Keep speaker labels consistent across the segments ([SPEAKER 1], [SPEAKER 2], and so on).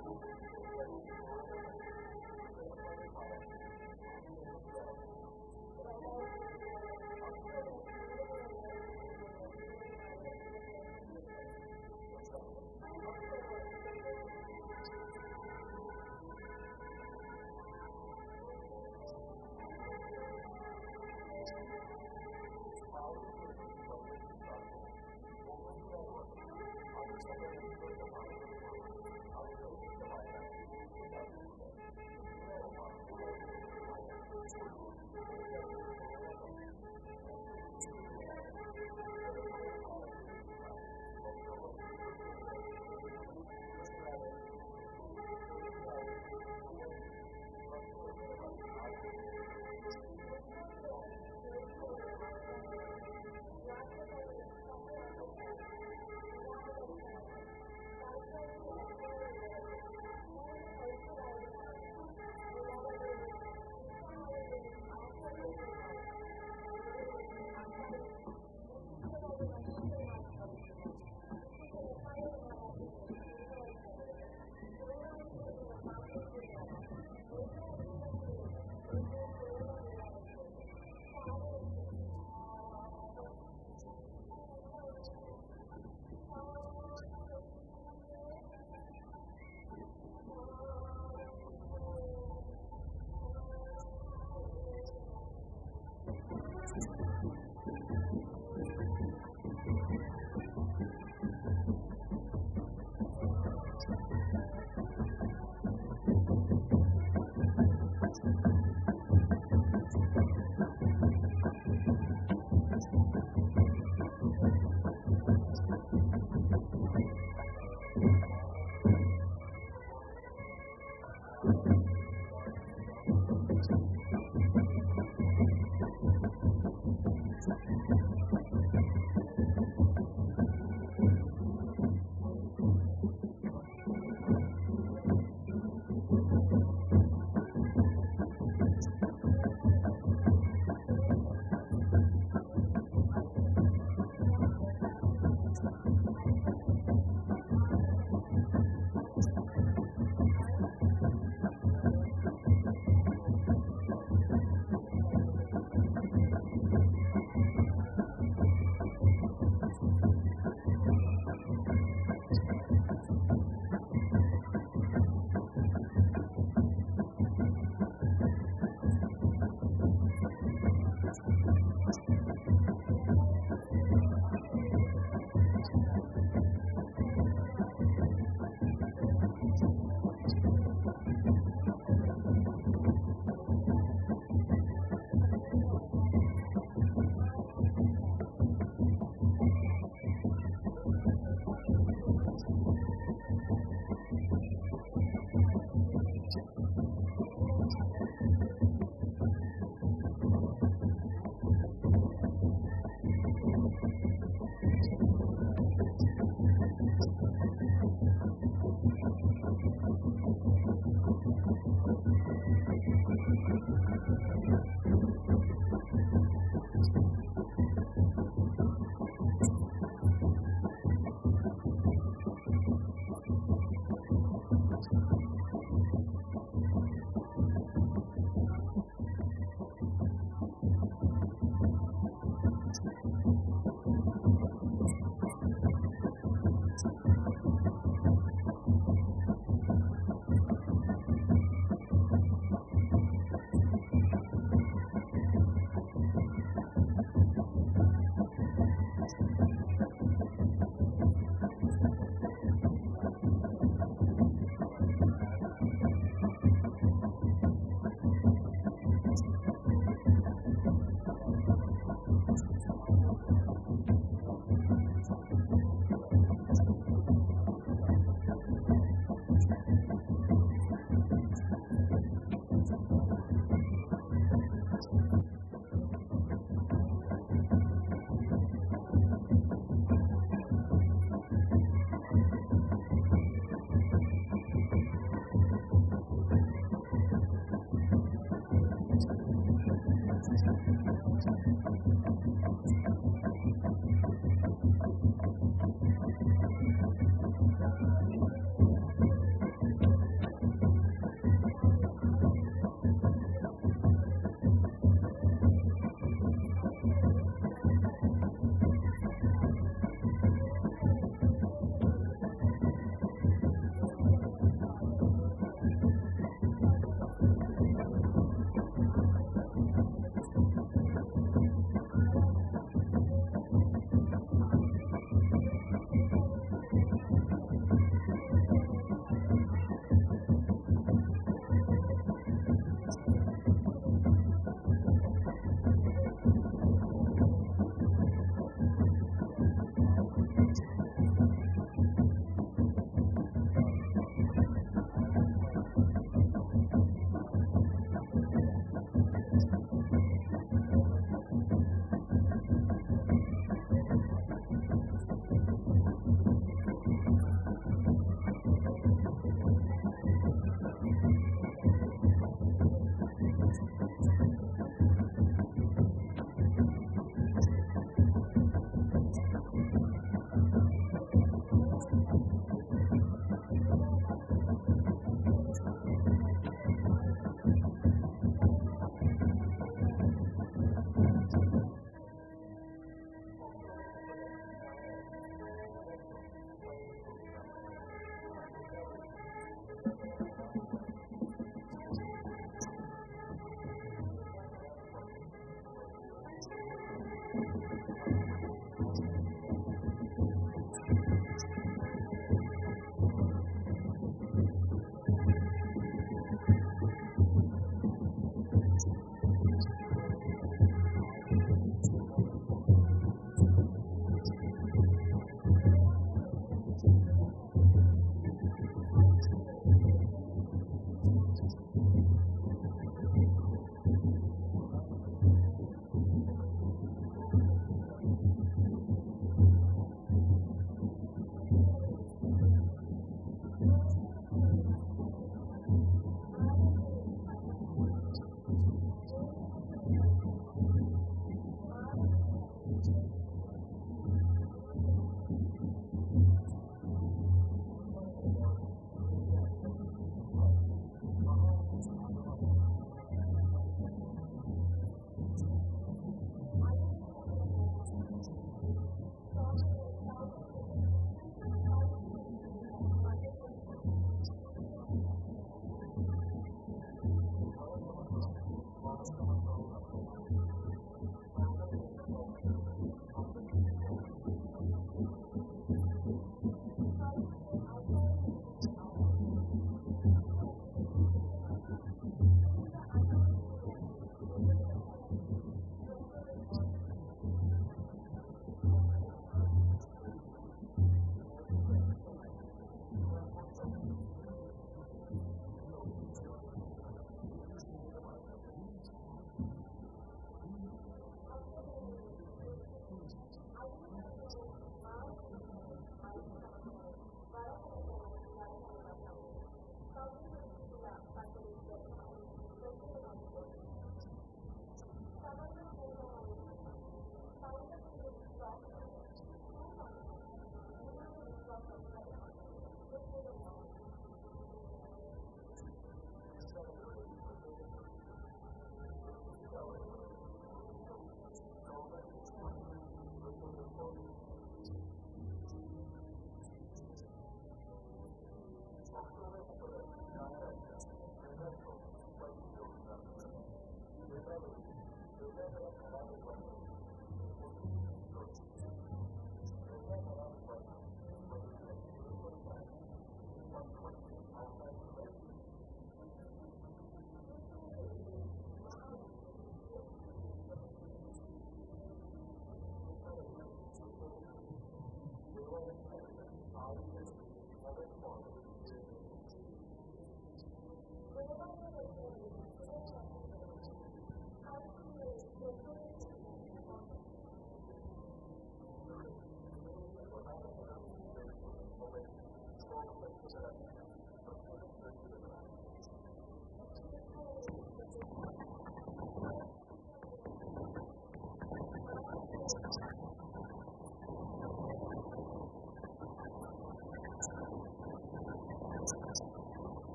[SPEAKER 1] Thank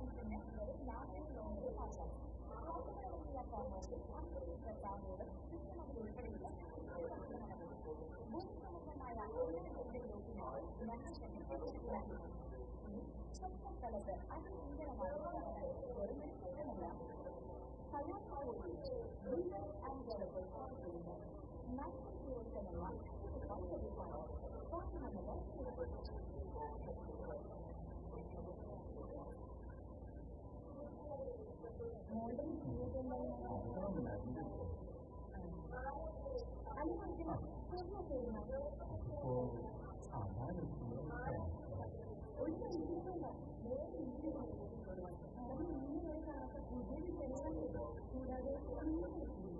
[SPEAKER 1] പിന്നെ വെറും national ലോണുകൾ പാസ്സാക്കി വാക്കുകളിലുള്ള ഫോർമാറ്റിൽ അംഗീകൃത താങ്ങുകളും കൃത്യമായി ഉൾപ്പെടെയുള്ള ഭൂമിസംബന്ധമായ ഉന്നത യോഗ്യതയിലേക്കുമാണ് രണ്ട് സെന്റ് പ്രവേശിക്കുന്നത് ഇനി സ്വന്തം സ്ഥലത്ത് അതിഭീകരമായ വെറും ഒരു സ്വപ്നമല്ല കലാകാരന്മാരുടെ legal and durable ആവശ്യമുണ്ട് നാഷണൽ പ്രവർത്തനമുള്ള ഒരു പദ്ധതിയാണ് വാഹനങ്ങൾ മോഡൽ അനുഭവത്തിന് പൂർണ്ണ ചെയ്യുന്നു ഒരു രീതിയിലല്ല വേറെ രീതിയിലാണ് കാരണം ഇങ്ങനെ ഒരു കാലത്ത് പുതിയൊരു ജനങ്ങളുണ്ട് കൂടാതെ ഒന്നും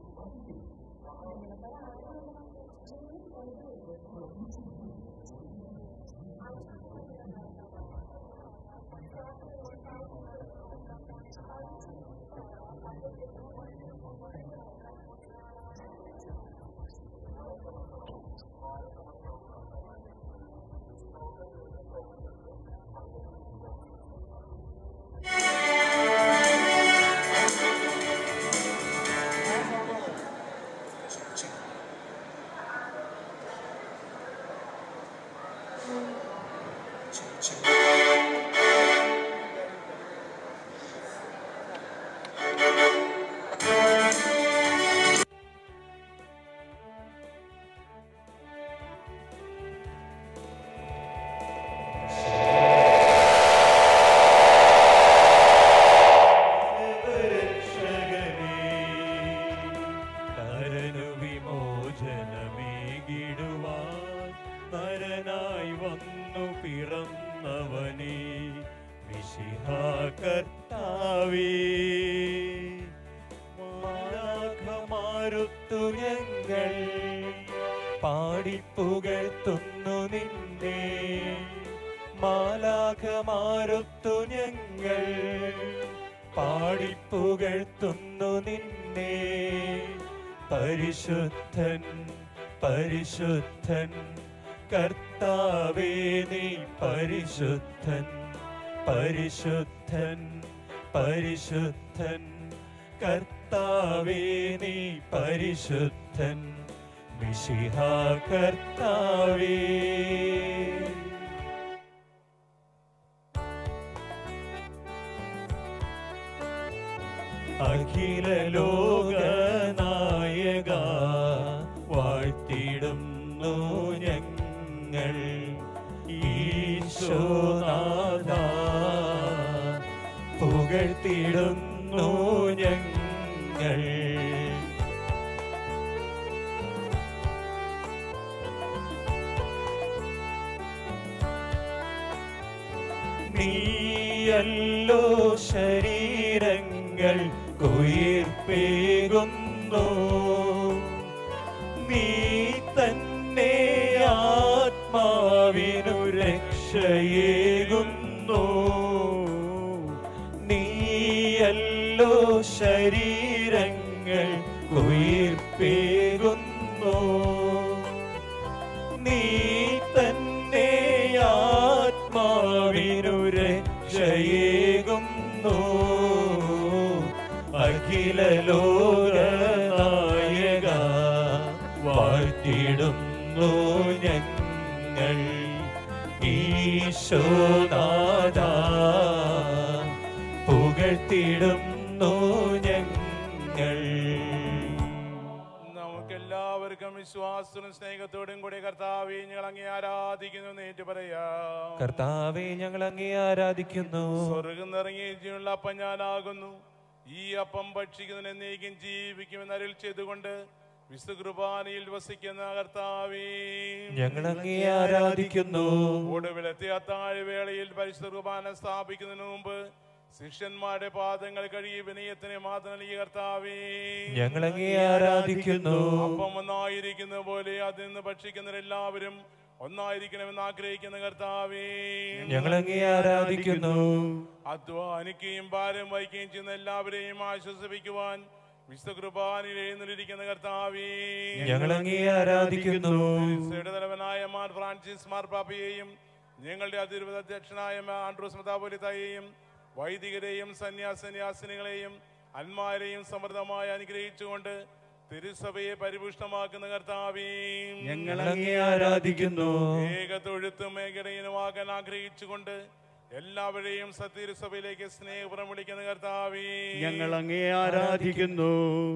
[SPEAKER 2] വിമോചനമേകിടുവാൻ നരനായി വന്നു പിറന്നവനേ മിശിഹ കർത്താവേ മാലാഖമാരുത്തു ഞങ്ങൾ പാടിപ്പുകഴ്ത്തുന്നു നിന്നെ മാലാഖമാരുത്തു ഞങ്ങൾ പാടിപ്പുകഴ്ത്തുന്നു നിന്നെ പരിശുദ്ധൻ പരിശുദ്ധൻ കർത്താവേ നീ പരിശുദ്ധൻ പരിശുദ്ധൻ പരിശുദ്ധൻ കർത്താവേ നീ പരിശുദ്ധൻ മിശിഹ കർത്താവേ അഖില ലോക നായക വാഴ്ത്തിടുന്നു ഞങ്ങൾ ഈശോനാഥ പുകഴ്ത്തിടുന്നു ഞങ്ങൾ നീയല്ലോ ശരീരങ്ങൾ കുയിർപ്പേകുന്നു നീ തന്നെ ആത്മാവിനു രക്ഷയേകുന്നു നീയല്ലോ ശരീരങ്ങൾ കുയിർപ്പേകുന്നു നീ തന്നെ ആത്മാവിനു രക്ഷയേകുന്നു അഖില ലോക നായക വാഴ്ത്തിടുന്നു ഞങ്ങൾ ഈശോനാഥ പുകഴ്ത്തിടുന്നു ഞങ്ങൾ
[SPEAKER 3] നമുക്കെല്ലാവർക്കും വിശ്വാസത്തിനും സ്നേഹത്തോടും കൂടി കർത്താവെ ഞങ്ങൾ അങ്ങേ ആരാധിക്കുന്നു നേറ്റ് പറയാം
[SPEAKER 2] കർത്താവെ ഞങ്ങൾ അങ്ങേ ആരാധിക്കുന്നു
[SPEAKER 3] സ്വർഗം നിറങ്ങിയ ജീവനുള്ള അപ്പം ഞാനാകുന്നു ഈ അപ്പം ഭക്ഷിക്കുന്നതിന് എന്നേക്കും ജീവിക്കുമെന്ന് അരുൾ ചെയ്തുകൊണ്ട് വിശുദ്ധ കുർബാനയിൽ വസിക്കുന്ന കർത്താവേ
[SPEAKER 2] ഞങ്ങൾ അങ്ങേ ആരാധിക്കുന്നു
[SPEAKER 3] ഒടുവിലത്തെ അത്താഴവേളയിൽ പരിശുദ്ധ കുർബാന സ്ഥാപിക്കുന്നതിന് മുമ്പ് ശിഷ്യന്മാരുടെ പാദങ്ങൾ കഴുകി വിനയത്തിന് മാത്രം നൽകിയ കർത്താവേ
[SPEAKER 2] ഞങ്ങൾ അങ്ങേ ആരാധിക്കുന്നു
[SPEAKER 3] അപ്പം ഒന്നായിരിക്കുന്ന പോലെ അതിൽ നിന്ന് ഭക്ഷിക്കുന്നവരെല്ലാവരും ഒന്നായിരിക്കണമെന്ന് ആഗ്രഹിക്കുന്ന കർത്താവേ
[SPEAKER 2] ഞങ്ങൾ അങ്ങേ ആരാധിക്കുന്നു
[SPEAKER 3] അധ്വാനിക്കുകയും ഭാരം വഹിക്കുകയും ചെയ്യുന്ന എല്ലാവരെയും ആശ്വസിപ്പിക്കുവാൻ വിശുദ്ധ കുർബാനയിൽ എഴുന്നള്ളിരിക്കുന്ന കർത്താവേ
[SPEAKER 2] ഞങ്ങൾ അങ്ങേ ആരാധിക്കുന്നു
[SPEAKER 3] ഈശോയുടെ തലവനായ മാർ ഫ്രാൻസിസ് മാർ പാപ്പയെയും ഞങ്ങളുടെ അതിരൂപത അധ്യക്ഷനായ മാർ ആൻഡ്രൂസ് മതാപോലിത്തായെയും വൈദികരെയും സന്യാസന്യാസിനികളെയും അന്മാരെയും സമൃദ്ധമായി അനുഗ്രഹിച്ചുകൊണ്ട് തിരുസഭയെ പരിപുഷ്ടമാക്കുന്ന കർത്താവേയും
[SPEAKER 4] ഞങ്ങൾ അങ്ങേ ആരാധിക്കുന്നു
[SPEAKER 3] ഏക തൊഴുത്ത് മേഖലയിലുമാകാൻ ആഗ്രഹിച്ചുകൊണ്ട് എല്ലാവരെയും സത്യസഭയിലേക്ക് സ്നേഹപുറം വിളിക്കുന്ന കർത്താവേ
[SPEAKER 4] ഞങ്ങൾ അങ്ങേ ആരാധിക്കുന്നു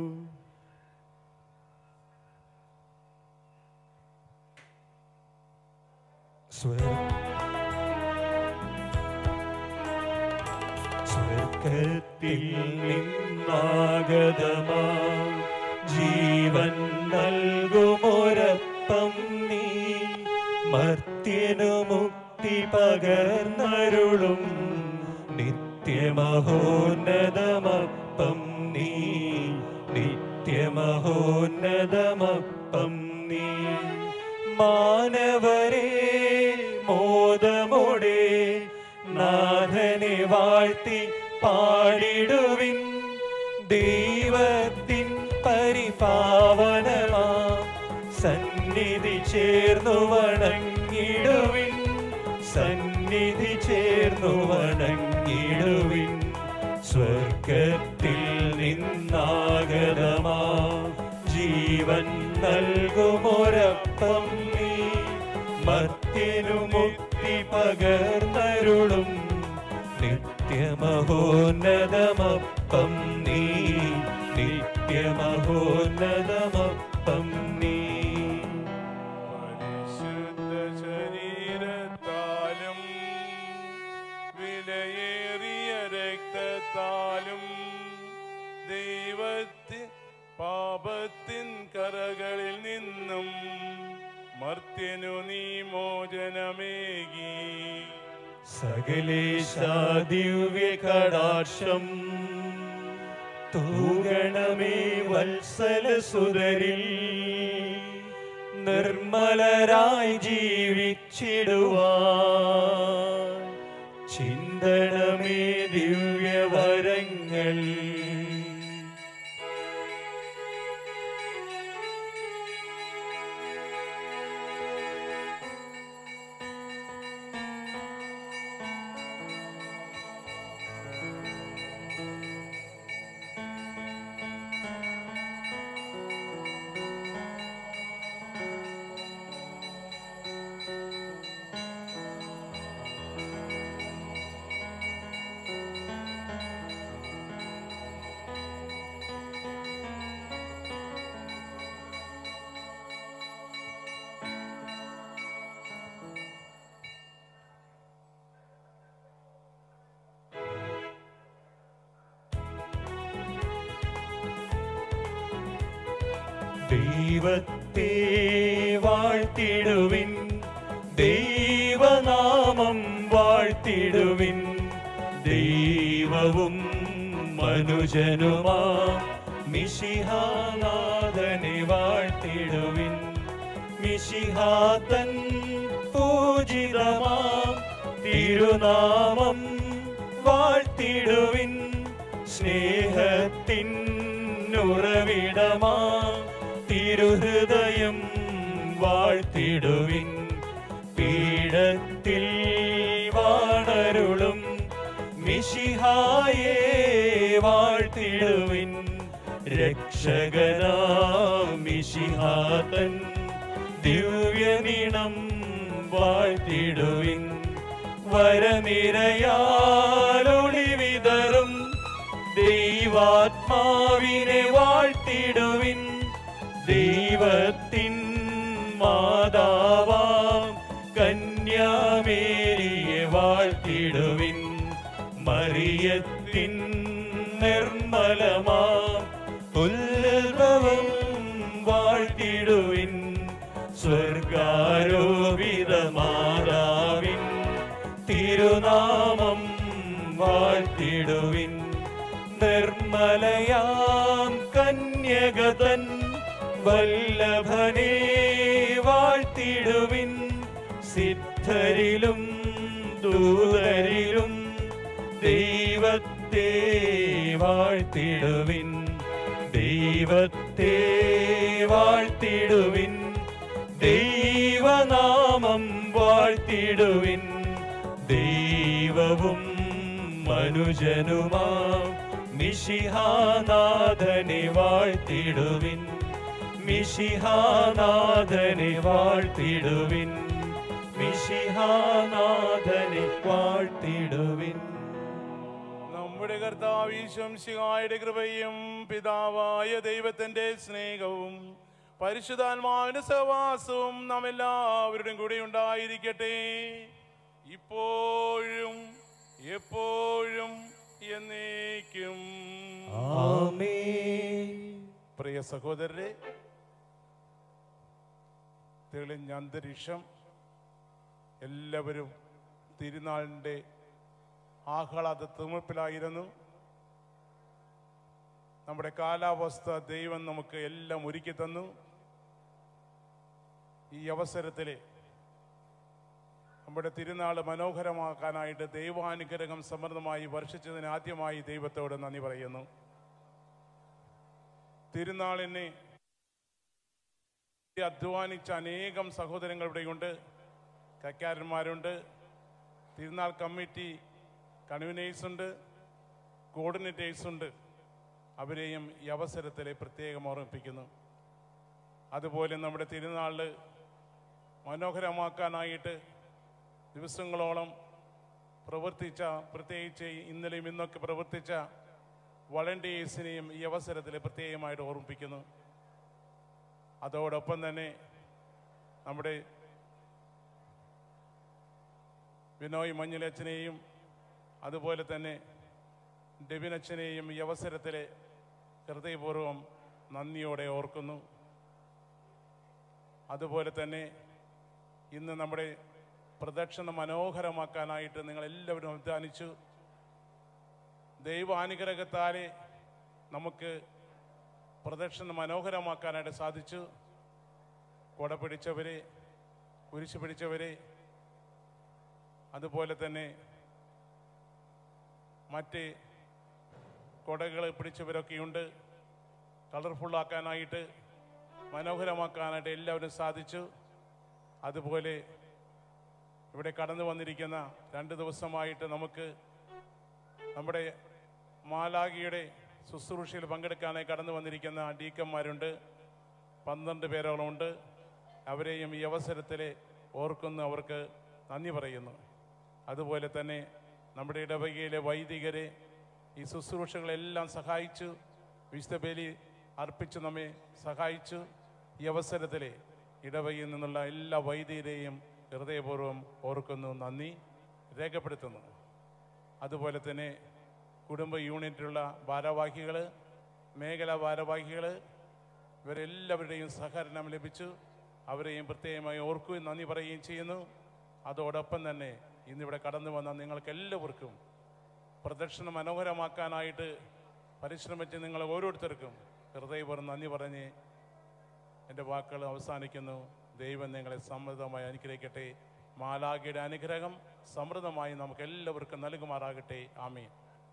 [SPEAKER 2] സ്വർഗത്തിൽ നിന്നാഗതമാ ജീവൻ നൽകുമൊരപ്പം നീ മർത്യനു മുക്തി പകർന്നരുളും നിത്യമഹോന്നതമപ്പം നീ നിത്യമഹോന്നതമപ്പം നീ മാനവരെ മോദമോടെ നാഥനെ വാഴ്ത്തി പാടിടുവിൻ ദൈവത്തിൻ പരിപാവനമാ സന്നിധി ചേർന്നു വണങ്ങിടുവിൻ സന്നിധി ചേർന്നു വണങ്ങിടുവിൻ സ്വർഗത്തിൽ നിന്നാഗതമാ ജീവൻ നൽകുമൊരപ്പം നീ മർത്യനു മുക്തി പകർന്നരുളും നിത്യമഹോന്നതമപ്പം നീ നിത്യമഹോന്നതമപ്പം നീ
[SPEAKER 3] പരിശുദ്ധ ശരീരത്താലും വിലയേറിയ രക്തത്താലും ദൈവത്തിൻ പാപത്തിൻ കറകളിൽ നിന്നും മർത്യനു നീ മോചനമേകി
[SPEAKER 2] സകലേശാദിവ്യ കടാക്ഷം തൂഗണമേ വത്സല സുതരിൽ നിർമ്മലരായി ജീവിച്ചിടുവാൻ ചിന്തണമേ ദിവ്യവരങ്ങൾ ദൈവത്തെ വാഴ്ത്തിടുവിൻ ദൈവനാമം വാഴ്ത്തിടുവിൻ ദൈവവും മനുജനുമാ മിശിഹാനാഥനെ വാഴ്ത്തിടുവിൻ മിശിഹാതൻ പൂജിതമാം തിരുനാമം വാഴ്ത്തിടുവിൻ സ്നേഹത്തിൻ ഉറവിടമാ തിരുഹൃദയം വാഴ്ത്തിടുവിൻ പീഠത്തിൽ വാണരുളും മിശിഹായേ വാഴ്ത്തിടുവിൻ രക്ഷകനാം മിശിഹാതൻ ദിവ്യനിണം വാഴ്ത്തിടുവിൻ വരനിരയാലൊളി വിതറും ദൈവാത്മാവിനെ വാഴ്ത്തിടുവിൻ ദൈവത്തിൻ മാതാവാം കന്യാമേരിയെ വാഴ്ത്തിടുവിൻ മറിയത്തിൻ നിർമ്മലമാ ഉത്ഭവം വാഴ്ത്തിടുവിൻ സ്വർഗാരോപിത മാതാവിൻ തിരുനാമം വാഴ്ത്തിടുവിൻ നിർമ്മലയാം കന്യകതൻ വല്ലഭനെ വാഴ്ത്തിടുവിൻ സിദ്ധരിലും ദൂതരിലും ദൈവത്തെ വാഴ്ത്തിടുവിൻ ദൈവത്തെ വാഴ്ത്തിടുവിൻ ദൈവനാമം വാഴ്ത്തിടുവിൻ ദൈവവും മനുജനുമാം മിശിഹാനാഥനെ വാഴ്ത്തിടുവിൻ മിശിഹാനാഥനെ വാഴ്ത്തിടുവിൻ മിശിഹാനാഥനെ വാഴ്ത്തിടുവിൻ
[SPEAKER 3] നമ്മുടെ കർത്താവീശം ശിഹായുടെ കൃപയും പിതാവായ ദൈവത്തിന്റെ സ്നേഹവും പരിശുദ്ധാത്മാവിന്റെ സഹവാസവും നാം എല്ലാവരുടെയും കൂടെ ഉണ്ടായിരിക്കട്ടെ ഇപ്പോഴും എപ്പോഴും എന്നേക്കും
[SPEAKER 2] ആമേൻ
[SPEAKER 3] പ്രിയ സഹോദരരെ തെളിഞ്ഞ അന്തരീക്ഷം എല്ലാവരും തിരുനാളിൻ്റെ ആഹ്ലാദ തിമിർപ്പിലായിരുന്നു നമ്മുടെ കാലാവസ്ഥ ദൈവം നമുക്ക് എല്ലാം ഒരുക്കി തന്നു ഈ അവസരത്തിൽ നമ്മുടെ തിരുനാൾ മനോഹരമാക്കാനായിട്ട് ദൈവാനുഗ്രഹം സമൃദ്ധമായി വർഷിച്ചതിന് ആദ്യമായി ദൈവത്തോട് നന്ദി പറയുന്നു തിരുനാളിനെ അധ്വാനിച്ച അനേകം സഹോദരങ്ങൾ ഇവിടെയുണ്ട് കക്കാരന്മാരുണ്ട് തിരുനാൾ കമ്മിറ്റി കൺവീനേഴ്സ് ഉണ്ട് കോർഡിനേറ്റേഴ്സ് ഉണ്ട് അവരെയും ഈ അവസരത്തിൽ പ്രത്യേകം ഓർമ്മിപ്പിക്കുന്നു അതുപോലെ നമ്മുടെ തിരുനാളിൽ മനോഹരമാക്കാനായിട്ട് ദിവസങ്ങളോളം പ്രവർത്തിച്ച പ്രത്യേകിച്ച് ഇന്നലെയും ഇന്നൊക്കെ പ്രവർത്തിച്ച വളണ്ടിയേഴ്സിനെയും ഈ അവസരത്തിൽ പ്രത്യേകമായിട്ട് ഓർമ്മിപ്പിക്കുന്നു അതോടൊപ്പം തന്നെ നമ്മുടെ ബിനോയ് മഞ്ഞുലച്ചനെയും അതുപോലെ തന്നെ ഡെബിനച്ചനെയും ഈ അവസരത്തിൽ ഹൃദയപൂർവ്വം നന്ദിയോടെ ഓർക്കുന്നു അതുപോലെ തന്നെ ഇന്ന് നമ്മുടെ പ്രദക്ഷിണം മനോഹരമാക്കാനായിട്ട് നിങ്ങൾ എല്ലാവരും അധ്വാനിച്ചു ദൈവാനുഗ്രഹത്താലെ നമുക്ക് പ്രദക്ഷിണം മനോഹരമാക്കാനായിട്ട് സാധിച്ചു കുട പിടിച്ചവരെ കുരിശ് പിടിച്ചവരെ അതുപോലെ തന്നെ മറ്റ് കുടകൾ പിടിച്ചവരൊക്കെയുണ്ട് കളർഫുള്ളാക്കാനായിട്ട് മനോഹരമാക്കാനായിട്ട് എല്ലാവരും സാധിച്ചു അതുപോലെ ഇവിടെ കടന്നു വന്നിരിക്കുന്ന രണ്ട് ദിവസമായിട്ട് നമുക്ക് നമ്മുടെ മാലാഖിയുടെ ശുശ്രൂഷയിൽ പങ്കെടുക്കാനായി കടന്നു വന്നിരിക്കുന്ന ഡീക്കന്മാരുണ്ട് പന്ത്രണ്ട് പേരോളം ഉണ്ട് അവരെയും ഈ അവസരത്തിൽ ഓർക്കുന്നു അവർക്ക് നന്ദി പറയുന്നു അതുപോലെ തന്നെ നമ്മുടെ ഇടവകയിലെ വൈദികരെ ഈ ശുശ്രൂഷകളെല്ലാം സഹായിച്ചു വിശുദ്ധ ബലി അർപ്പിച്ച് നമ്മെ സഹായിച്ചു ഈ അവസരത്തിൽ ഇടവകയിൽ നിന്നുള്ള എല്ലാ വൈദികരെയും ഹൃദയപൂർവ്വം ഓർക്കുന്നു നന്ദി രേഖപ്പെടുത്തുന്നു അതുപോലെ തന്നെ കുടുംബ യൂണിറ്റിലുള്ള ഭാരവാഹികൾ മേഖലാ ഭാരവാഹികൾ ഇവരെല്ലാവരുടെയും സഹകരണം ലഭിച്ചു അവരെയും പ്രത്യേകമായി ഓർക്കുകയും നന്ദി പറയുകയും ചെയ്യുന്നു അതോടൊപ്പം തന്നെ ഇന്നിവിടെ കടന്നു വന്ന നിങ്ങൾക്ക് എല്ലാവർക്കും പ്രദക്ഷിണം മനോഹരമാക്കാനായിട്ട് പരിശ്രമിച്ച് നിങ്ങൾ ഓരോരുത്തർക്കും ഹൃദയപൂർവ്വം നന്ദി പറഞ്ഞ് എൻ്റെ വാക്കുകൾ അവസാനിക്കുന്നു ദൈവം നിങ്ങളെ സമൃദ്ധമായി അനുഗ്രഹിക്കട്ടെ മാലാഖയുടെ അനുഗ്രഹം സമൃദ്ധമായി നമുക്ക് എല്ലാവർക്കും നൽകുമാറാകട്ടെ ആമീൻ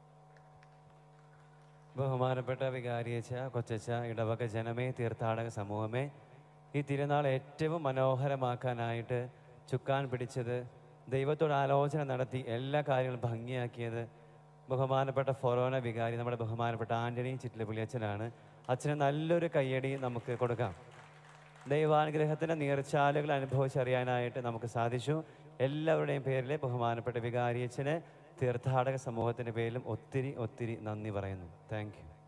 [SPEAKER 5] ബഹുമാനപ്പെട്ട വികാരിയച്ച കൊച്ചച്ച ഇടവക ജനമേ തീർത്ഥാടക സമൂഹമേ ഈ തിരുനാൾ ഏറ്റവും മനോഹരമാക്കാനായിട്ട് ചുക്കാൻ പിടിച്ചത് ദൈവത്തോട് ആലോചന നടത്തി എല്ലാ കാര്യങ്ങളും ഭംഗിയാക്കിയത് ബഹുമാനപ്പെട്ട ഫൊറോന വികാരി നമ്മുടെ ബഹുമാനപ്പെട്ട ആന്റണി ചിറ്റിലപ്പുള്ളി അച്ഛന് നല്ലൊരു കയ്യടി നമുക്ക് കൊടുക്കാം ദൈവാനുഗ്രഹത്തിൻ്റെ നീർച്ചാലുകൾ അനുഭവിച്ചറിയാനായിട്ട് നമുക്ക് സാധിച്ചു എല്ലാവരുടെയും പേരിൽ ബഹുമാനപ്പെട്ട വികാരിയച്ഛന് തീർത്ഥാടക സമൂഹത്തിൻ്റെ പേരിലും ഒത്തിരി ഒത്തിരി നന്ദി പറയുന്നു താങ്ക് യു